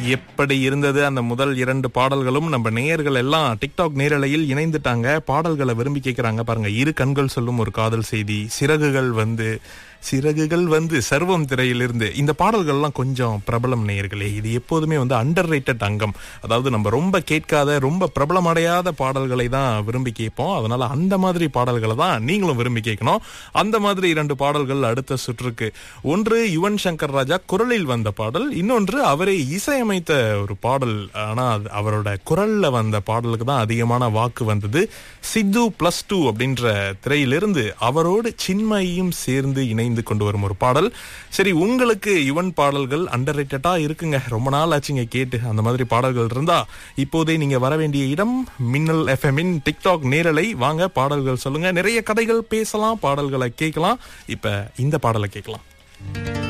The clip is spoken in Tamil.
எப்படி இருந்தது அந்த முதல் இரண்டு பாடல்களும் நம்ம நேயர்கள் எல்லாம் டிக்டாக் நேரலையில் இணைந்துட்டாங்க பாடல்களை விரும்பி கேட்கறாங்க பாருங்க இரு கண்கள் சொல்லும் ஒரு காதல் செய்தி சிறகுகள் வந்து சிறகுகள் வந்து சர்வம் திரையிலிருந்து இந்த பாடல்கள்லாம் கொஞ்சம் பிரபலம் நேயர்களே இது எப்போதுமே வந்து அண்டர் ரேட்டட் அங்கம் அதாவது நம்ம ரொம்ப கேட்காத ரொம்ப பிரபலம் அடையாத பாடல்களை தான் விரும்பி கேட்போம் அதனால அந்த மாதிரி பாடல்களை தான் நீங்களும் விரும்பி கேட்கணும் அந்த மாதிரி இரண்டு பாடல்கள் அடுத்த சுற்றுக்கு ஒன்று யுவன் சங்கர் ராஜா குரலில் வந்த பாடல் இன்னொன்று அவரே இசையமைத்த ஒரு பாடல் ஆனா அது அவரோட குரல்ல வந்த பாடலுக்கு தான் அதிகமான வாக்கு வந்தது சித்து பிளஸ் டூ அப்படின்ற திரையிலிருந்து அவரோடு சின்மயும் சேர்ந்து இணைந்து கொண்டு வரும் ஒரு பாடல் சரி உங்களுக்கு யுவன் பாடல்கள் அண்டர் இருக்குங்க ரொம்ப நாள் ஆச்சுங்க கேட்டு அந்த மாதிரி பாடல்கள் இருந்தா இப்போதே நீங்க வர வேண்டிய இடம் மின்னல் எஃப்எம்மின் டிக்டாக் நேரலை வாங்க பாடல்கள் சொல்லுங்க நிறைய கதைகள் பேசலாம் பாடல்களை கேட்கலாம் இப்ப இந்த பாடலை கேட்கலாம்